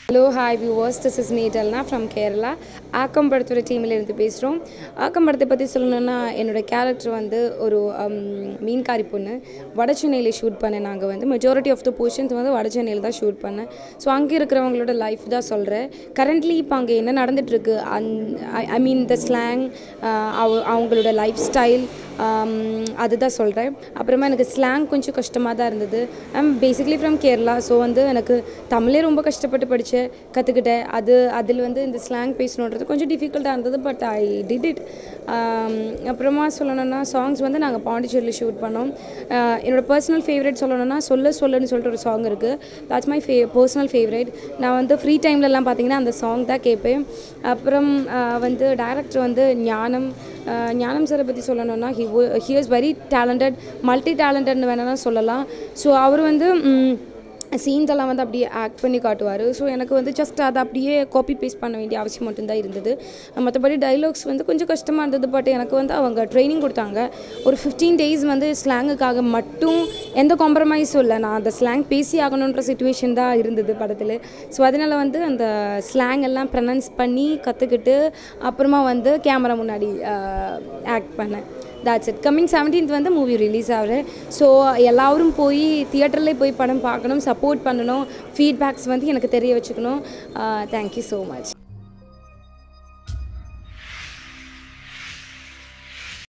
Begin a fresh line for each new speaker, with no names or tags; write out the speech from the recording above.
hello hi viewers this is மீட்டல்னா from Kerala Aakkam படத்தோட டீமில் இருந்து பேசுகிறோம் ஆக்கம் படத்தை பற்றி சொல்லணும்னா என்னோட கேரக்டர் வந்து ஒரு um, மீன்காரி பொண்ணு வட சென்னையில் ஷூட் பண்ணேன் நாங்கள் வந்து மெஜாரிட்டி ஆஃப் த போர்ஷன்ஸ் வந்து வட சென்னையில் தான் ஷூட் பண்ணேன் ஸோ அங்கே இருக்கிறவங்களோட லைஃப் தான் சொல்கிறேன் கரண்ட்லி இப்போ அங்கே என்ன நடந்துட்டுருக்கு and I mean the slang அவங்களோட லைஃப் ஸ்டைல் அதுதான் சொல்கிறேன் அப்புறமா எனக்கு ஸ்லாங் கொஞ்சம் கஷ்டமாக தான் இருந்தது I'm basically from Kerala so வந்து எனக்கு தமிழே ரொம்ப கஷ்டப்பட்டு படித்தேன் கற்றுக்கிட்டேன் அது அதில் வந்து இந்த ஸ்லாங் பேசணுன்றது கொஞ்சம் டிஃபிகல்ட்டாக இருந்தது பட் ஐ டிட் இட் அப்புறமா சொல்லணும்னா சாங்ஸ் வந்து நாங்கள் பாண்டிச்சேரியில் ஷூட் பண்ணோம் ஆஹ் என்னோட பர்சனல் ஃபேவரட் சொல்லணும்னா சொல்ல சொல்லுன்னு சொல்லிட்டு ஒரு சாங் இருக்குது that's my fav personal favourite நான் வந்து ஃப்ரீ டைம்லலாம் பார்த்தீங்கன்னா அந்த சாங் தான் கேட்பேன் அப்புறம் ஆஹ் வந்து டைரக்டர் வந்து ஞானம் ஆஹ் ஞானம் சாரை பற்றி சொல்லணும்னா he he is very talented multi டேலண்டட்னு வேணாலும் சொல்லலாம் ஸோ அவர் வந்து ம், சீன்ஸ் எல்லாம் வந்து அப்படியே ஆக்ட் பண்ணி காட்டுவார் ஸோ எனக்கு வந்து ஜஸ்ட் அதை அப்படியே காப்பி பேஸ்ட் பண்ண வேண்டிய அவசியம் மட்டும்தான் இருந்தது மற்றபடி டைலாக்ஸ் வந்து கொஞ்சம் கஷ்டமாக இருந்தது பட் எனக்கு வந்து அவங்க ட்ரைனிங் கொடுத்தாங்க ஒரு ஃபிஃப்டீன் டேஸ் வந்து ஸ்லாங்குக்காக மட்டும் எந்த காம்ப்ரமைஸும் இல்லை நான் அந்த ஸ்லாங் பேசி ஆகணுன்ற சுச்சுவேஷன் தான் இருந்தது படத்தில் ஸோ அதனால் வந்து அந்த ஸ்லாங் எல்லாம் ப்ரனன்ஸ் பண்ணி கற்றுக்கிட்டு அப்புறமா வந்து கேமரா முன்னாடி ஆக்ட் பண்ணேன் தாட்ஸ் இட் கம்மிங் செவன்டீன்த் வந்து மூவி ரிலீஸ் ஆகுது ஸோ எல்லாரும் போய் தியேட்டர்லேயே போய் படம் பார்க்கணும் சப்போர்ட் பண்ணணும் ஃபீட்பேக்ஸ் வந்து எனக்கு தெரிய வச்சுக்கணும் தேங்க்யூ ஸோ மச்